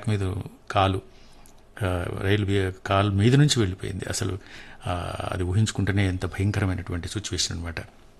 track మీద కాలు ఆ, రైలు వే- కాలు మీద నుంచి వెళ్ళిపోయింది అసలు ఆ, అది ఊహించుకుంటేనే ఎంత భయంకరమైనటువంటి సిచ్యువేషన్ అనమాట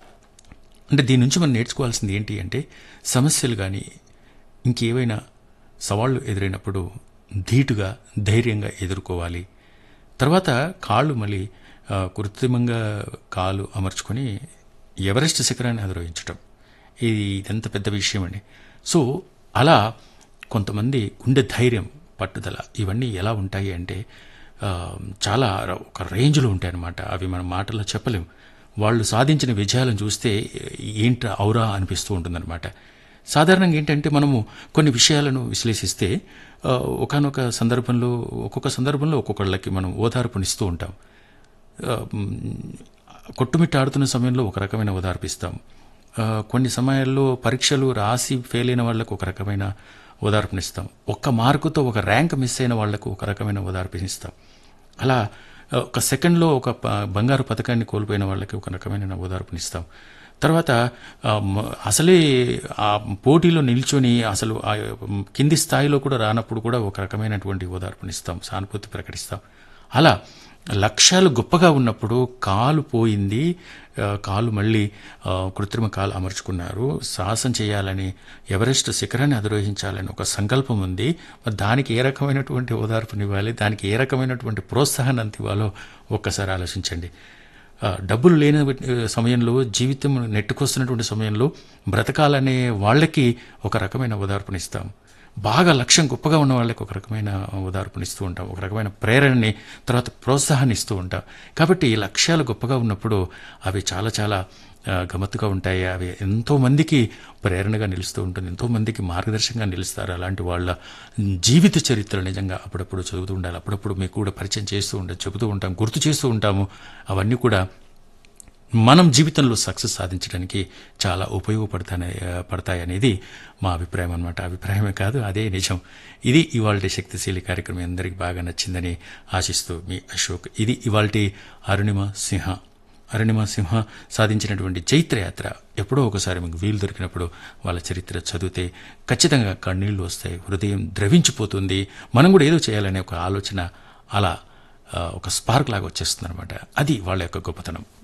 అంటే దీని నుంచి మనం నేర్చుకోవాల్సింది ఏంటి అంటే సమస్యలు కానీ ఇంకేవైనా సవాళ్ళు ఎదురైనప్పుడు ధీటుగా ధైర్యంగా ఎదుర్కోవాలి తర్వాత కాళ్ళు మళ్ళీ ఆ, కృత్రిమంగా కాలు అమర్చుకొని ఎవరెస్ట్ శిఖరాన్ని అధిరోహించటం ఇది ఇదంత పెద్ద విషయం అండి సో అలా కొంతమంది గుండె ధైర్యం పట్టుదల ఇవన్నీ ఎలా ఉంటాయి అంటే ఆ, చాలా ఒక రేంజ్లో ఉంటాయన్నమాట అవి మన మాటల్లో చెప్పలేం వాళ్ళు సాధించిన విజయాలను చూస్తే ఏంటి ఔరా అనిపిస్తూ ఉంటుందన్నమాట సాధారణంగా ఏంటంటే మనము కొన్ని విషయాలను విశ్లేషిస్తే ఒకనొక సందర్భంలో ఒక్కొక్క సందర్భంలో ఒక్కొక్కళ్ళకి మనం ఓదార్పునిస్తూ ఉంటాం ఆ, మ్, కొట్టుమిట్టాడుతున్న సమయంలో ఒక రకమైన ఓదార్పు ఇస్తాం ఆ, కొన్ని సమయాల్లో పరీక్షలు రాసి ఫెయిల్ అయిన వాళ్ళకు ఒక రకమైన ఓదార్పునిస్తాం ఒక్క మార్కుతో ఒక ర్యాంక్ మిస్ అయిన వాళ్లకు ఒక రకమైన ఓదార్పునిస్తాం అలా ఆ, ఒక సెకండ్లో ఒక ప- బంగారు పథకాన్ని కోల్పోయిన వాళ్ళకి ఒక రకమైన ఓదార్పునిస్తాం తర్వాత ఆ, మ- అసలే ఆ పోటీలో నిల్చొని అసలు ఆ కింది స్థాయిలో కూడా రానప్పుడు కూడా ఒక రకమైనటువంటి ఓదార్పునిస్తాం సానుభూతి ప్రకటిస్తాం అలా లక్ష్యాలు గొప్పగా ఉన్నప్పుడు కాలు పోయింది ఆ, కాలు మళ్ళీ ఆ, కృత్రిమ కాలు అమర్చుకున్నారు సాహసం చేయాలని ఎవరెస్ట్ శిఖరాన్ని అధిరోహించాలని ఒక సంకల్పం ఉంది మరి దానికి ఏ రకమైనటువంటి ఓదార్పునివ్వాలి దానికి ఏ రకమైనటువంటి ప్రోత్సాహాన్ని అంత ఇవ్వాలో ఒక్కసారి ఆలోచించండి ఆ, డబ్బులు లేని ఆ, సమయంలో జీవితం నెట్టుకొస్తున్నటువంటి సమయంలో బ్రతకాలనే వాళ్ళకి ఒక రకమైన ఓదార్పునిస్తాం బాగా లక్ష్యం గొప్పగా ఉన్న వాళ్ళకి ఒక రకమైన ఓదార్పునిస్తూ ఉంటాం ఒక రకమైన ప్రేరణని తర్వాత ప్రోత్సాహాన్ని ఇస్తూ ఉంటాం కాబట్టి ఈ లక్ష్యాలు గొప్పగా ఉన్నప్పుడు అవి చాలా చాలా ఆ, గమ్మత్తుగా ఉంటాయి అవి ఎంతో మందికి ప్రేరణగా నిలుస్తూ ఉంటుంది ఎంతో మందికి మార్గదర్శకంగా నిలుస్తారు అలాంటి వాళ్ళ జీవిత చరిత్ర నిజంగా అప్పుడప్పుడు చదువుతూ ఉండాలి అప్పుడప్పుడు మీకు కూడా పరిచయం చేస్తూ ఉంటాం చెబుతూ ఉంటాం గుర్తు చేస్తూ ఉంటాము అవన్నీ కూడా మనం జీవితంలో సక్సెస్ సాధించడానికి చాలా ఉపయోగపడతానే పడతాయి అనేది మా అభిప్రాయం అనమాట అభిప్రాయమే కాదు అదే నిజం ఇది ఇవాళ శక్తిశీలి కార్యక్రమం అందరికీ బాగా నచ్చిందని ఆశిస్తూ మీ అశోక్ ఇది ఇవాళ అరుణిమ సింహ అరుణిమ సింహ సాధించినటువంటి చైత్రయాత్ర ఎప్పుడో ఒకసారి మీకు వీలు దొరికినప్పుడు వాళ్ళ చరిత్ర చదివితే ఖచ్చితంగా కన్నీళ్లు వస్తాయి హృదయం ద్రవించిపోతుంది మనం కూడా ఏదో చేయాలనే ఒక ఆలోచన అలా ఆ, ఒక స్పార్క్ లాగా వచ్చేస్తుంది అనమాట అది వాళ్ళ యొక్క గొప్పతనం